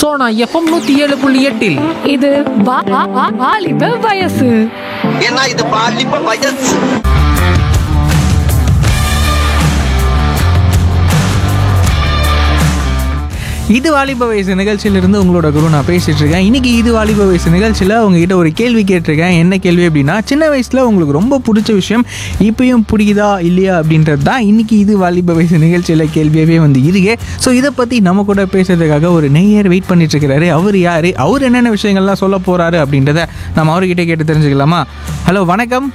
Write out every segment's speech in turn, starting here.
Sona FM நூத்தி ஏழு புள்ளி எட்டில் இது வா- வா- வா- வாலிப வயசு ஏன்னா இது பாலிப்ப வயசு இது வாலிப வயசு நிகழ்ச்சியிலிருந்து உங்களோட குரு நான் பேசிட்டு இருக்கேன் இன்னைக்கு இது வாலிப வயசு நிகழ்ச்சியில் உங்ககிட்ட ஒரு கேள்வி கேட்டிருக்கேன் என்ன கேள்வி அப்படின்னா சின்ன வயசில் உங்களுக்கு ரொம்ப பிடிச்ச விஷயம் இப்பயும் பிடிக்குதா இல்லையா அப்படின்றது தான் இன்னைக்கு இது வாலிப வயசு நிகழ்ச்சியில் கேள்வியாகவே வந்து இருக்கு ஸோ இதை பற்றி நம்ம கூட பேசுறதுக்காக ஒரு நெய்யர் வெயிட் பண்ணிட்டு இருக்கிறாரு அவர் யார் அவர் என்னென்ன விஷயங்கள்லாம் சொல்ல போறாரு அப்படின்றத நம்ம அவர்கிட்ட கேட்டு தெரிஞ்சுக்கலாமா ஹலோ வணக்கம்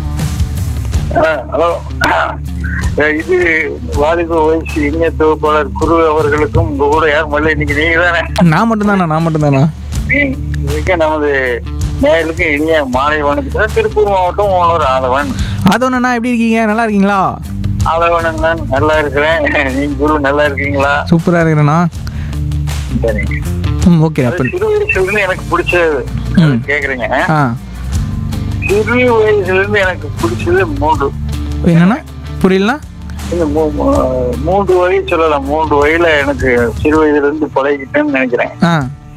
ஹலோ இது வாலிப வயசு இனிய தொகுப்பாளர் குரு அவர்களுக்கும் உங்க கூட யாரும் இல்லை இன்னைக்கு நீங்க தானே நான் மட்டும்தானா நான் மட்டும்தானா மிக நமது நேயர்களுக்கு இனிய மாலை வணக்கம் திருப்பூர் மாவட்டம் ஓனர் ஆதவன் அதோன்னா எப்படி இருக்கீங்க நல்லா இருக்கீங்களா ஆதவன் நான் நல்லா இருக்கிறேன் நீங்க குரு நல்லா இருக்கீங்களா சூப்பராக இருக்கிறேண்ணா சரிங்க ம் ஓகே அப்போ அது சிறு வயசுல இருந்து எனக்கு பிடிச்சது அது ம். கேக்குறீங்க ஆ சிறு வயசுல இருந்து எனக்கு பிடிச்சது மூன்று என்னண்ணா புரியலண்ணா இந்த மூ- மூ- மூன்று வழி சொல்லலாம் மூன்று வழியில எனக்கு சிறு வயதுல இருந்து பழகிட்டேன்னு நினைக்கிறேன் ஆ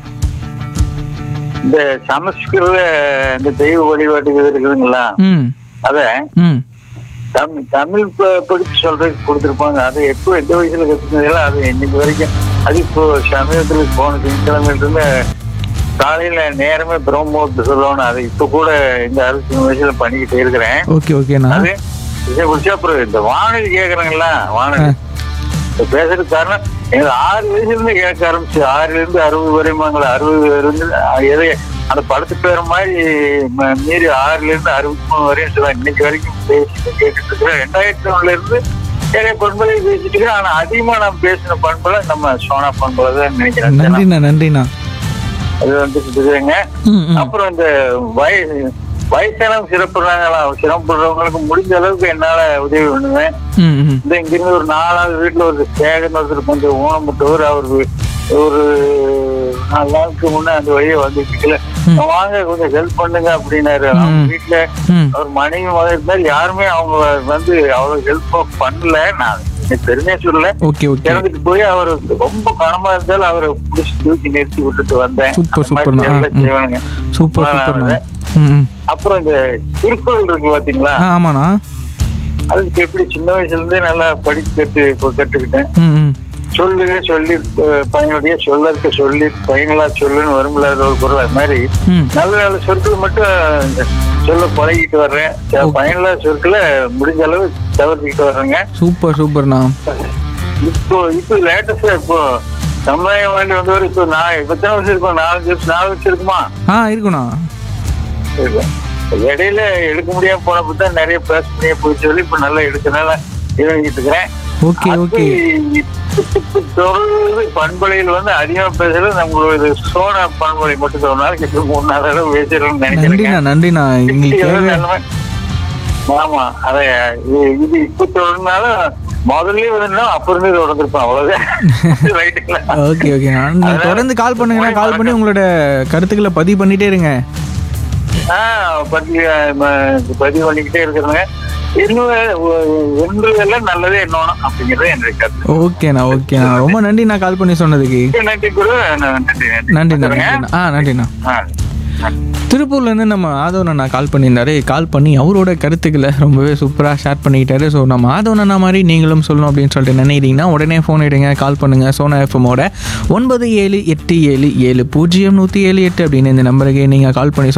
இந்த சமஸ்கிருத இந்த தெய்வ வழிபாட்டு இது இருக்குதுங்களா ம் அத ம் தமிழ் தமிழ் ப- படிச்சு சொல்றதுக்கு கொடுத்துருப்பாங்க அது எப்போ எந்த வயசுல கத்துனதில்ல அது இன்னைக்கு வரைக்கும் அது இப்போ சமயத்துல போன திங்கக்கிழமையில இருந்து காலையில நேரமே பிரம்மோத்து சொல்லணும் அது இப்ப கூட இந்த அறுபத்தி வயசுல பண்ணிக்கிட்டே இருக்கிறேன் ஓகே ஓகேண்ணா அது இதை குறிச்சு அப்புறம் இந்த வானொலி கேக்குறாங்களா வானொலி இப்ப பேசுறதுக்கு காரணம் எனக்கு ஆறு வயசுல இருந்து கேட்க ஆரம்பிச்சு ஆறுல இருந்து அறுபது வரைமாங்களா அறுபது இருந்து எதை அந்த படத்து பேர மாதிரி ம- மீறி ஆறுல இருந்து அறுபத்தி மூணு வரையும் சொல்லுவாங்க இன்னைக்கு வரைக்கும் பேசிட்டு கேட்டுட்டு இருக்கிறேன் ரெண்டாயிரத்தி ஒண்ணுல இருந்து நிறைய பண்பலை பேசிட்டு இருக்கிறேன் ஆனா அதிகமா நான் பேசின பண்பலை நம்ம சோனா பண்பலை தான் நினைக்கிறேன் நன்றிண்ணா நன்றிண்ணா அது வந்துட்டு இருக்குதுங்க ம் ம் அப்புறம் இந்த வயசு வயசானவங்க சிறப்புறாங்களா சிறப்புறவங்களுக்கு முடிஞ்ச அளவுக்கு என்னால உதவி பண்ணுவேன் ம் ம் இந்த இங்கிருந்து ஒரு நாலாவது வீட்டுல ஒரு சேகன் ஒருத்தர் கொஞ்சம் ஊனமுட்டவர் அவர் ஒரு நாலு நாளுக்கு முன்ன அந்த வழியை வந்துட்டு வாங்க கொஞ்சம் ஹெல்ப் பண்ணுங்க அப்படின்னாரு அவங்க ம். வீட்டுல ம் அவர் மனைவி மகன் இருந்தாரு யாருமே அவங்க வந்து அவ்வளவு ஹெல்ப் பண்ணல நான் எனக்கு பெருமையா சொல்லல ஓகே ஓகே இறந்துட்டு போய் அவர் ரொம்ப கனமா இருந்தாலும் அவரை புடிச்சு தூக்கி நிறுத்தி விட்டுட்டு வந்தேன் சூப்பர், அந்த மாதிரி சூப்பர்ண்ணா. எல்லாம் ம். செய்வானுங்க. சூப்பர் ஆ, சூப்பர்ண்ணா ம் ம் அப்புறம் இந்த திருக்குறள் இருக்கு பாத்தீங்களா ஆ ஆமாண்ணா அதுக்கு எப்படி சின்ன வயசுல இருந்தே நல்லா படிச்சு கட்டு கட்டுக்கிட்டேன் ம் ம் சொல்லுங்க சொல்லி அஹ், பயனுடைய சொல்லற்க சொல்லி பயனுள்ளா சொல்லுன்னு வரும்ல அது ஒரு குரல் அது மாதிரி ம் நல்ல நல்ல சொற்கள் மட்டும் சொல்ல பழகிட்டு வர்றேன் ச- பயனுள்ள சொற்களை முடிஞ்ச அளவு தவிர்த்துக்கிட்டு வர்றேங்க சூப்பர் சூப்பர்ண்ணா இப்போ இப்போ லேட்டஸ்டா இப்போ சமுதாயம் வேண்டி வந்தவர் இப்போ நான் எத்தனை வருஷம் இருக்கும் நாலஞ்சு வருஷம் நாலு வருஷம் இருக்குமா ஆ இருக்குண்ணா இருக்கு. இடையில எடுக்க முடியாம போனப்ப தான் நிறைய பேச முடியாம போய் சொல்லி இப்ப நல்லா எடுக்கனால இறங்கிட்டு இருக்கிறேன் ஓகே ஓகே தொடர்ந்து பண்பலையில் வந்து அதிகமா பேசுறது நம்மளோட சோனா பண்பலை மட்டும் ஒரு நாளைக்கு எப்படி மூணு நாலு தடவை பேசுறோம்னு நன்றிண்ணா நினைக்கிறேன் நன்றிண்ணா எங்களுக்கு தேவை ஆமா அத இது- இது இப்ப தொடர்னாலும் முதல்ல வந்து அப்ப இருந்து தொடர்ந்துருப்பேன் அவ்வளவுதான் ரைட்டுங்களா ஓகே ஓகே நீங்கள் தொடர்ந்து கால் பண்ணுங்கண்ணா கால் பண்ணி உங்களோட கருத்துக்களை பதிவு பண்ணிட்டே இருங்க ஆஹ் பதிவு ம- பதிவு பண்ணிக்கிட்டே இருக்கிறேங்க இன்னும் ஒன்று எல்லாம் நல்லதே என்னணும் அப்படிங்கிறது என்னுடைய கருத்து ஓகேண்ணா ஓகேண்ணா ரொம்ப நன்றிண்ணா கால் பண்ணி சொன்னதுக்கு நன்றி குரு நன்றி நன்றிண்ணா நன்றிண்ணா ஆ நன்றிண்ணா ஆ திருப்பூர்லேருந்து நம்ம ஆதவன் கால் பண்ணியிருந்தாரு கால் பண்ணி அவரோட கருத்துக்களை ரொம்பவே சூப்பராக ஷேர் பண்ணிக்கிட்டாரு ஸோ நம்ம ஆதவன் அண்ணா மாதிரி நீங்களும் சொல்லணும் அப்படின்னு சொல்லிட்டு நினைக்கிறீங்கன்னா உடனே ஃபோன் எடுங்க கால் பண்ணுங்கள் சோனா எஃப்எம்மோட ஒன்பது ஏழு எட்டு ஏழு ஏழு பூஜ்ஜியம் நூற்றி ஏழு எட்டு அப்படின்னு இந்த நம்பருக்கு நீங்கள் கால் பண்ணி